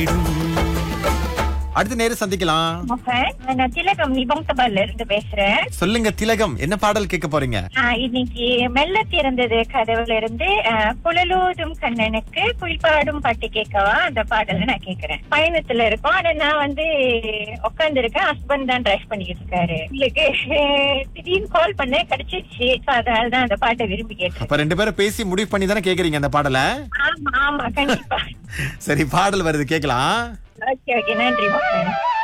அடுத்த நேரம் சந்திக்கலாம் மோகன் நான் திலகம் நிபம் தபால்ல இருந்து பேசுறேன் சொல்லுங்க திலகம் என்ன பாடல் கேட்க போறீங்க ஆஹ் இன்னைக்கு மெல்ல திறந்தது கதவுல இருந்து ஆஹ் குழலூதும் கண்ணனுக்கு குயில்பாடும் பாட்டு கேட்கவா அந்த பாடலை நான் கேக்குறேன் பயணத்துல இருக்கோம் ஆனா நான் வந்து உட்கார்ந்து இருக்கேன் ஹஸ்பண்ட் தான் டிரைவ் பண்ணிட்டு இருக்காரு உங்களுக்கு திடீர்னு கால் பண்ண கிடைச்சிருச்சு So அதனால தான் அந்த பாட்டை விரும்பி கேட்டேன் அப்ப ரெண்டு பேரும் பேசி முடிவு பண்ணி தானே கேக்குறீங்க அந்த பாடலை ஆமா ஆமா கண்டிப்பா சரி பாடல் வருது கேக்கலாம் ஓகே ஓகே நன்றி மோகன்